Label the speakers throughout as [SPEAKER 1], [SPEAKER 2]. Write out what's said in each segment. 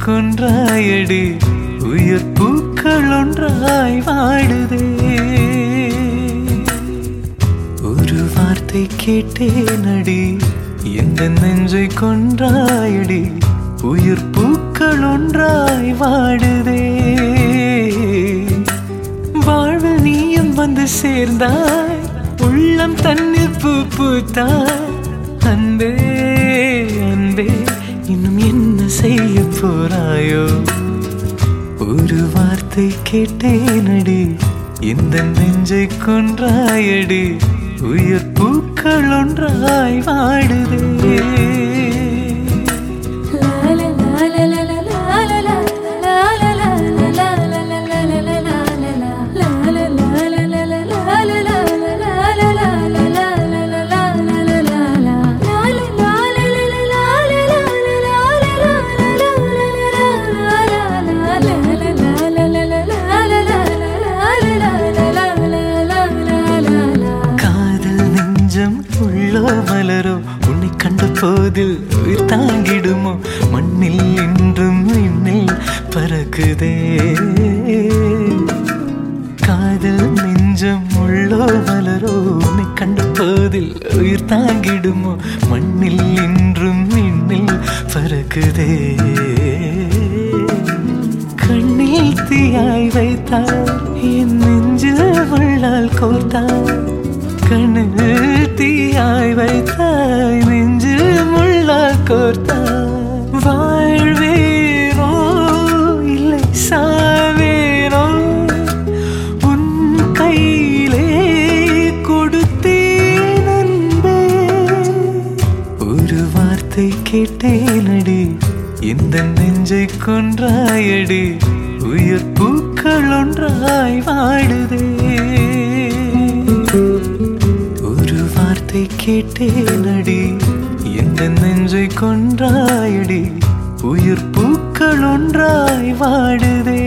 [SPEAKER 1] கொன்றாயடி உயிர் பூக்கள் ஒன்றாய் வாடுதே ஒரு வார்த்தை கேட்டேனடி எந்த நெஞ்சை கொன்றாயடி உயிர் பூக்கள் ஒன்றாய் வாடுதே வாழ்வு நீயும் வந்து சேர்ந்தாய் உள்ளம் தண்ணீர் பூ பூத்தாய் அன்பே அன்பே இன்னும் என்ன செய்ய போறாயோ ஒரு வார்த்தை கேட்டேனடி இந்த நெஞ்சை கொன்றாயடி உயிர் பூக்கள் ஒன்றாய் வாடுதே காதல் நெஞ்சம் உள்ளோ மலரோ உன்னை கண்ட போதில் உயிர் தாங்கிடுமோ மண்ணில் இன்றும் விண்ணில் பறக்குதே காதல் நெஞ்சம் உள்ளோ மலரோ உன்னை கண்ட போதில் உயிர் தாங்கிடுமோ மண்ணில் இன்றும் விண்ணில் பறக்குதே கண்ணில் தீயாய் வைத்தார் என் நெஞ்சில் உள்ளால் கோர்த்தார் கண்ணில் தீயாய் வைத்தாய் நெஞ்சில் முள்ளால் கோர்த்தார் வாழ்வேனோ இல்லை சாவேனோ உன் கையிலே கொடுத்தேன் அன்பே ஒரு வார்த்தை கேட்டேனடி இந்த நெஞ்சை கொன்றாயடி உயிர் பூக்கள் ஒன்றாய் வாடுதே ஒரு வார்த்தை கேட்டேனடி இந்த நெஞ்சை கொன்றாயடி உயிர் பூக்கள் ஒன்றாய் வாடுதே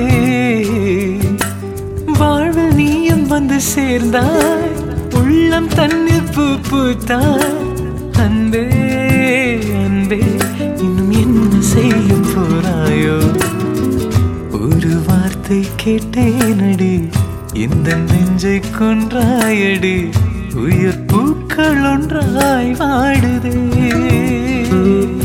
[SPEAKER 1] வாழ்வு நீயும் வந்து சேர்ந்தாய் உள்ளம் தண்ணீர் பூ பூத்தாய் அன்பே அன்பே இன்னும் என்ன செய்ய போறாயோ ஒரு வார்த்தை கேட்டேனடி இந்த நெஞ்சை கொன்றாயடி உயிர் பூக்கள் ஒன்றாய் வாடுதே